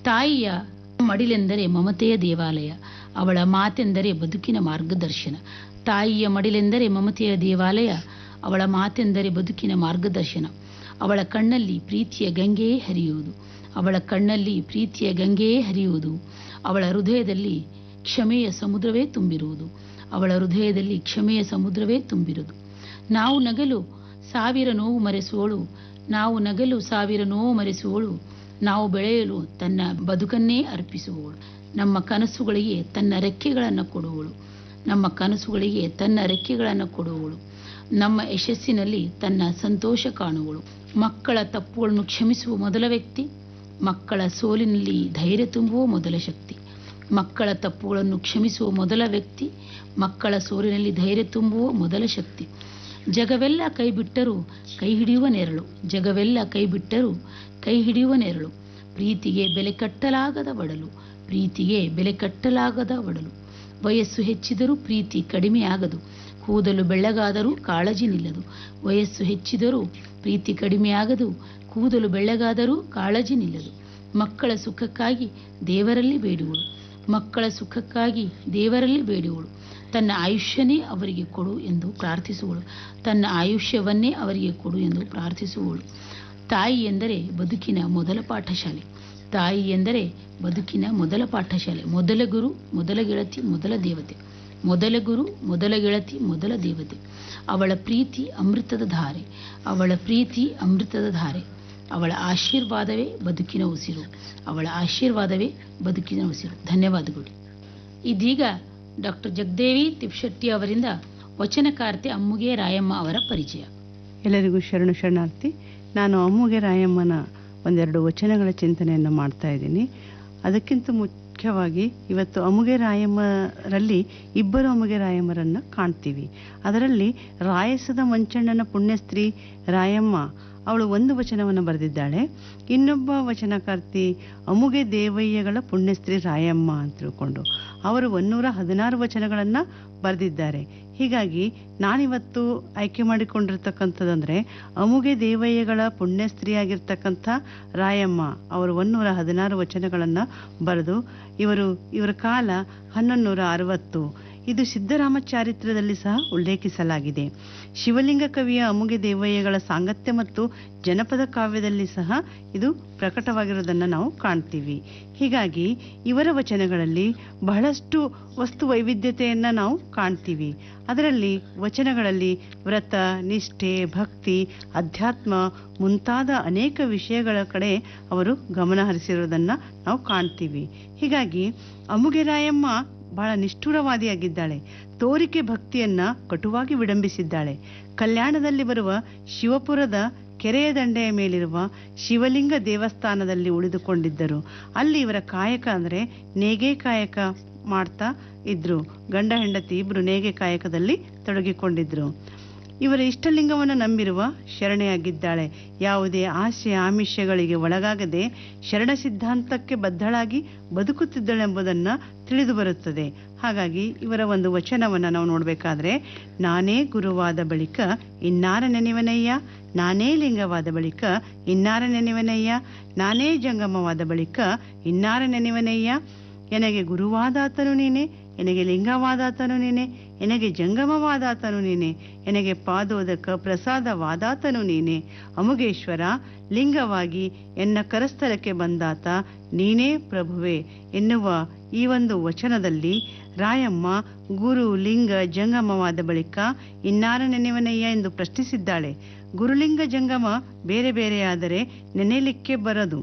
ತಾಯಿಯ ಮಡಿಲೆಂದರೆ ಮಮತೆಯ ದೇವಾಲಯ ಅವಳ ಮಾತೆಂದರೆ ಬದುಕಿನ ಮಾರ್ಗದರ್ಶನ ತಾಯಿಯ ಮಡಿಲೆಂದರೆ ಮಮತೆಯ ದೇವಾಲಯ ಅವಳ ಮಾತೆಂದರೆ ಬದುಕಿನ ಮಾರ್ಗದರ್ಶನ ಅವಳ ಕಣ್ಣಲ್ಲಿ ಪ್ರೀತಿಯ ಗಂಗೆಯೇ ಹರಿಯುವುದು ಅವಳ ಕಣ್ಣಲ್ಲಿ ಪ್ರೀತಿಯ ಗಂಗೆಯೇ ಹರಿಯುವುದು ಅವಳ ಹೃದಯದಲ್ಲಿ ಕ್ಷಮೆಯ ಸಮುದ್ರವೇ ತುಂಬಿರುವುದು ಅವಳ ಹೃದಯದಲ್ಲಿ ಕ್ಷಮೆಯ ಸಮುದ್ರವೇ ತುಂಬಿರುವುದು ನಾವು ನಗಲು ಸಾವಿರ ನೋವು ಮರೆಸುವಳು ನಾವು ನಗಲು ಸಾವಿರ ನೋವು ಮರೆಸುವಳು ನಾವು ಬೆಳೆಯಲು ತನ್ನ ಬದುಕನ್ನೇ ಅರ್ಪಿಸುವವಳು ನಮ್ಮ ಕನಸುಗಳಿಗೆ ತನ್ನ ರೆಕ್ಕೆಗಳನ್ನು ಕೊಡುವಳು ನಮ್ಮ ಕನಸುಗಳಿಗೆ ತನ್ನ ರೆಕ್ಕೆಗಳನ್ನು ಕೊಡುವವಳು ನಮ್ಮ ಯಶಸ್ಸಿನಲ್ಲಿ ತನ್ನ ಸಂತೋಷ ಕಾಣುವಳು ಮಕ್ಕಳ ತಪ್ಪುಗಳನ್ನು ಕ್ಷಮಿಸುವ ಮೊದಲ ವ್ಯಕ್ತಿ ಮಕ್ಕಳ ಸೋಲಿನಲ್ಲಿ ಧೈರ್ಯ ತುಂಬುವ ಮೊದಲ ಶಕ್ತಿ ಮಕ್ಕಳ ತಪ್ಪುಗಳನ್ನು ಕ್ಷಮಿಸುವ ಮೊದಲ ವ್ಯಕ್ತಿ ಮಕ್ಕಳ ಸೋಲಿನಲ್ಲಿ ಧೈರ್ಯ ತುಂಬುವ ಮೊದಲ ಶಕ್ತಿ ಜಗವೆಲ್ಲ ಕೈ ಬಿಟ್ಟರೂ ಕೈ ಹಿಡಿಯುವ ನೆರಳು ಜಗವೆಲ್ಲ ಕೈ ಬಿಟ್ಟರೂ ಕೈ ಹಿಡಿಯುವ ನೆರಳು ಪ್ರೀತಿಗೆ ಬೆಲೆ ಕಟ್ಟಲಾಗದ ಒಡಲು ಪ್ರೀತಿಗೆ ಬೆಲೆ ಕಟ್ಟಲಾಗದ ಒಡಲು ವಯಸ್ಸು ಹೆಚ್ಚಿದರೂ ಪ್ರೀತಿ ಕಡಿಮೆಯಾಗದು ಕೂದಲು ಬೆಳ್ಳಗಾದರೂ ಕಾಳಜಿ ನಿಲ್ಲದು ವಯಸ್ಸು ಹೆಚ್ಚಿದರೂ ಪ್ರೀತಿ ಕಡಿಮೆಯಾಗದು ಕೂದಲು ಬೆಳ್ಳಗಾದರೂ ಕಾಳಜಿ ನಿಲ್ಲದು ಮಕ್ಕಳ ಸುಖಕ್ಕಾಗಿ ದೇವರಲ್ಲಿ ಬೇಡುವಳು ಮಕ್ಕಳ ಸುಖಕ್ಕಾಗಿ ದೇವರಲ್ಲಿ ಬೇಡುವಳು ತನ್ನ ಆಯುಷ್ಯನೇ ಅವರಿಗೆ ಕೊಡು ಎಂದು ಪ್ರಾರ್ಥಿಸುವಳು ತನ್ನ ಆಯುಷ್ಯವನ್ನೇ ಅವರಿಗೆ ಕೊಡು ಎಂದು ಪ್ರಾರ್ಥಿಸುವಳು ತಾಯಿ ಎಂದರೆ ಬದುಕಿನ ಮೊದಲ ಪಾಠಶಾಲೆ ತಾಯಿ ಎಂದರೆ ಬದುಕಿನ ಮೊದಲ ಪಾಠಶಾಲೆ ಮೊದಲ ಗುರು ಮೊದಲ ಗೆಳತಿ ಮೊದಲ ದೇವತೆ ಮೊದಲ ಗುರು ಮೊದಲ ಗೆಳತಿ ಮೊದಲ ದೇವತೆ ಅವಳ ಪ್ರೀತಿ ಅಮೃತದ ಧಾರೆ ಅವಳ ಪ್ರೀತಿ ಅಮೃತದ ಧಾರೆ ಅವಳ ಆಶೀರ್ವಾದವೇ ಬದುಕಿನ ಉಸಿರು ಅವಳ ಆಶೀರ್ವಾದವೇ ಬದುಕಿನ ಉಸಿರು ಧನ್ಯವಾದಗಳು ಇದೀಗ ಡಾಕ್ಟರ್ ಜಗದೇವಿ ತಿಪ್ಶೆಟ್ಟಿ ಅವರಿಂದ ವಚನಕಾರ್ತಿ ಅಮ್ಮುಗೆ ರಾಯಮ್ಮ ಅವರ ಪರಿಚಯ ಎಲ್ಲರಿಗೂ ಶರಣು ಶರಣಾರ್ಥಿ ನಾನು ಅಮ್ಮುಗೆ ರಾಯಮ್ಮನ ಒಂದೆರಡು ವಚನಗಳ ಚಿಂತನೆಯನ್ನು ಮಾಡ್ತಾ ಇದ್ದೀನಿ ಅದಕ್ಕಿಂತ ಮುಖ್ಯವಾಗಿ ಇವತ್ತು ಅಮುಗೆ ರಾಯಮ್ಮರಲ್ಲಿ ಇಬ್ಬರು ಅಮುಗೆ ರಾಯಮ್ಮರನ್ನು ಕಾಣ್ತೀವಿ ಅದರಲ್ಲಿ ರಾಯಸದ ಮಂಚಣ್ಣನ ಪುಣ್ಯಸ್ತ್ರೀ ರಾಯಮ್ಮ ಅವಳು ಒಂದು ವಚನವನ್ನು ಬರೆದಿದ್ದಾಳೆ ಇನ್ನೊಬ್ಬ ವಚನಕಾರ್ತಿ ಅಮುಗೆ ದೇವಯ್ಯಗಳ ಪುಣ್ಯಸ್ತ್ರೀ ರಾಯಮ್ಮ ಅಂತ ತಿಳ್ಕೊಂಡು ಅವರು ಒನ್ನೂರ ಹದಿನಾರು ವಚನಗಳನ್ನು ಬರೆದಿದ್ದಾರೆ ಹೀಗಾಗಿ ನಾನಿವತ್ತು ಆಯ್ಕೆ ಮಾಡಿಕೊಂಡಿರ್ತಕ್ಕಂಥದ್ದಂದ್ರೆ ಅಮುಗೆ ದೇವಯ್ಯಗಳ ಪುಣ್ಯಸ್ತ್ರೀಯಾಗಿರ್ತಕ್ಕಂಥ ರಾಯಮ್ಮ ಅವರು ಒನ್ನೂರ ಹದಿನಾರು ವಚನಗಳನ್ನು ಬರೆದು ಇವರು ಇವರ ಕಾಲ ಹನ್ನೊಂದು ನೂರ ಅರವತ್ತು ಇದು ಸಿದ್ದರಾಮ ಚಾರಿತ್ರದಲ್ಲಿ ಸಹ ಉಲ್ಲೇಖಿಸಲಾಗಿದೆ ಶಿವಲಿಂಗ ಕವಿಯ ಅಮುಗೆ ದೇವಯ್ಯಗಳ ಸಾಂಗತ್ಯ ಮತ್ತು ಜನಪದ ಕಾವ್ಯದಲ್ಲಿ ಸಹ ಇದು ಪ್ರಕಟವಾಗಿರೋದನ್ನು ನಾವು ಕಾಣ್ತೀವಿ ಹೀಗಾಗಿ ಇವರ ವಚನಗಳಲ್ಲಿ ಬಹಳಷ್ಟು ವಸ್ತು ವೈವಿಧ್ಯತೆಯನ್ನು ನಾವು ಕಾಣ್ತೀವಿ ಅದರಲ್ಲಿ ವಚನಗಳಲ್ಲಿ ವ್ರತ ನಿಷ್ಠೆ ಭಕ್ತಿ ಅಧ್ಯಾತ್ಮ ಮುಂತಾದ ಅನೇಕ ವಿಷಯಗಳ ಕಡೆ ಅವರು ಗಮನ ಹರಿಸಿರೋದನ್ನು ನಾವು ಕಾಣ್ತೀವಿ ಹೀಗಾಗಿ ಅಮುಗೆರಾಯಮ್ಮ ಬಹಳ ನಿಷ್ಠುರವಾದಿಯಾಗಿದ್ದಾಳೆ ತೋರಿಕೆ ಭಕ್ತಿಯನ್ನ ಕಟುವಾಗಿ ವಿಡಂಬಿಸಿದ್ದಾಳೆ ಕಲ್ಯಾಣದಲ್ಲಿ ಬರುವ ಶಿವಪುರದ ಕೆರೆಯ ದಂಡೆಯ ಮೇಲಿರುವ ಶಿವಲಿಂಗ ದೇವಸ್ಥಾನದಲ್ಲಿ ಉಳಿದುಕೊಂಡಿದ್ದರು ಅಲ್ಲಿ ಇವರ ಕಾಯಕ ಅಂದ್ರೆ ನೇಗೆ ಕಾಯಕ ಮಾಡ್ತಾ ಇದ್ರು ಗಂಡ ಹೆಂಡತಿ ಇಬ್ರು ನೇಗೆ ಕಾಯಕದಲ್ಲಿ ತೊಡಗಿಕೊಂಡಿದ್ರು ಇವರ ಇಷ್ಟಲಿಂಗವನ್ನು ನಂಬಿರುವ ಶರಣೆಯಾಗಿದ್ದಾಳೆ ಯಾವುದೇ ಆಸೆ ಆಮಿಷಗಳಿಗೆ ಒಳಗಾಗದೆ ಶರಣ ಸಿದ್ಧಾಂತಕ್ಕೆ ಬದ್ಧಳಾಗಿ ಬದುಕುತ್ತಿದ್ದಳೆಂಬುದನ್ನ ತಿಳಿದು ಬರುತ್ತದೆ ಹಾಗಾಗಿ ಇವರ ಒಂದು ವಚನವನ್ನು ನಾವು ನೋಡಬೇಕಾದ್ರೆ ನಾನೇ ಗುರುವಾದ ಬಳಿಕ ಇನ್ನಾರ ನೆನೆವನಯ್ಯ ನಾನೇ ಲಿಂಗವಾದ ಬಳಿಕ ಇನ್ನಾರ ನೆನೆವನಯ್ಯ ನಾನೇ ಜಂಗಮವಾದ ಬಳಿಕ ಇನ್ನಾರ ನೆನೆವನಯ್ಯ ಎನಗೆ ಗುರುವಾದಾತನು ನೀನೆ ಎನಗೆ ಲಿಂಗವಾದಾತನು ನೀನೆ ಎನಗೆ ಜಂಗಮವಾದಾತನು ನೀನೆ ಎನಗೆ ಪಾದೋದಕ ಪ್ರಸಾದವಾದಾತನು ನೀನೆ ಅಮುಗೇಶ್ವರ ಲಿಂಗವಾಗಿ ಎನ್ನ ಕರಸ್ಥಲಕ್ಕೆ ಬಂದಾತ ನೀನೇ ಪ್ರಭುವೆ ಎನ್ನುವ ಈ ಒಂದು ವಚನದಲ್ಲಿ ರಾಯಮ್ಮ ಗುರು ಲಿಂಗ ಜಂಗಮವಾದ ಬಳಿಕ ಇನ್ನಾರ ನೆನೆವನಯ್ಯ ಎಂದು ಪ್ರಶ್ನಿಸಿದ್ದಾಳೆ ಗುರುಲಿಂಗ ಜಂಗಮ ಬೇರೆ ಬೇರೆಯಾದರೆ ನೆನೆಯಲಿಕ್ಕೆ ಬರದು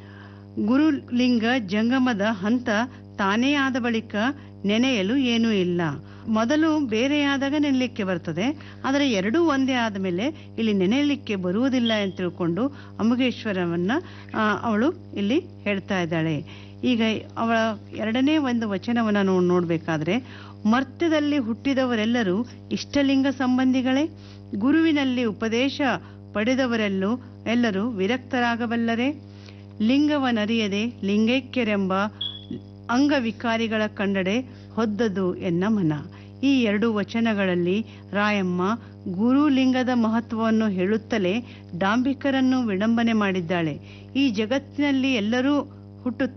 ಗುರುಲಿಂಗ ಜಂಗಮದ ಹಂತ ತಾನೇ ಆದ ಬಳಿಕ ನೆನೆಯಲು ಏನೂ ಇಲ್ಲ ಮೊದಲು ಬೇರೆಯಾದಾಗ ನೆನೆಯಲಿಕ್ಕೆ ಬರ್ತದೆ ಆದರೆ ಎರಡೂ ಒಂದೇ ಆದ ಮೇಲೆ ಇಲ್ಲಿ ನೆನೆಯಲಿಕ್ಕೆ ಬರುವುದಿಲ್ಲ ಅಂತ ತಿಳ್ಕೊಂಡು ಅಮುಗೇಶ್ವರವನ್ನ ಆ, ಅವಳು ಇಲ್ಲಿ ಹೇಳ್ತಾ ಇದ್ದಾಳೆ ಈಗ ಅವಳ ಎರಡನೇ ಒಂದು ವಚನವನ್ನು ನಾವು ನೋಡಬೇಕಾದ್ರೆ ಮರ್ತ್ಯದಲ್ಲಿ ಹುಟ್ಟಿದವರೆಲ್ಲರೂ ಇಷ್ಟಲಿಂಗ ಸಂಬಂಧಿಗಳೇ ಗುರುವಿನಲ್ಲಿ ಉಪದೇಶ ಪಡೆದವರೆಲ್ಲೂ ಎಲ್ಲರೂ ವಿರಕ್ತರಾಗಬಲ್ಲರೆ ಲಿಂಗವನರಿಯದೆ ಲಿಂಗೈಕ್ಯರೆಂಬ ಅಂಗವಿಕಾರಿಗಳ ಕಂಡಡೆ ಹೊದ್ದದು ಎನ್ನ ಮನ ಈ ಎರಡು ವಚನಗಳಲ್ಲಿ ರಾಯಮ್ಮ ಗುರುಲಿಂಗದ ಮಹತ್ವವನ್ನು ಹೇಳುತ್ತಲೇ ಡಾಂಬಿಕರನ್ನು ವಿಡಂಬನೆ ಮಾಡಿದ್ದಾಳೆ ಈ ಜಗತ್ತಿನಲ್ಲಿ ಎಲ್ಲರೂ ಹುಟ್ಟುತ್ತಾರೆ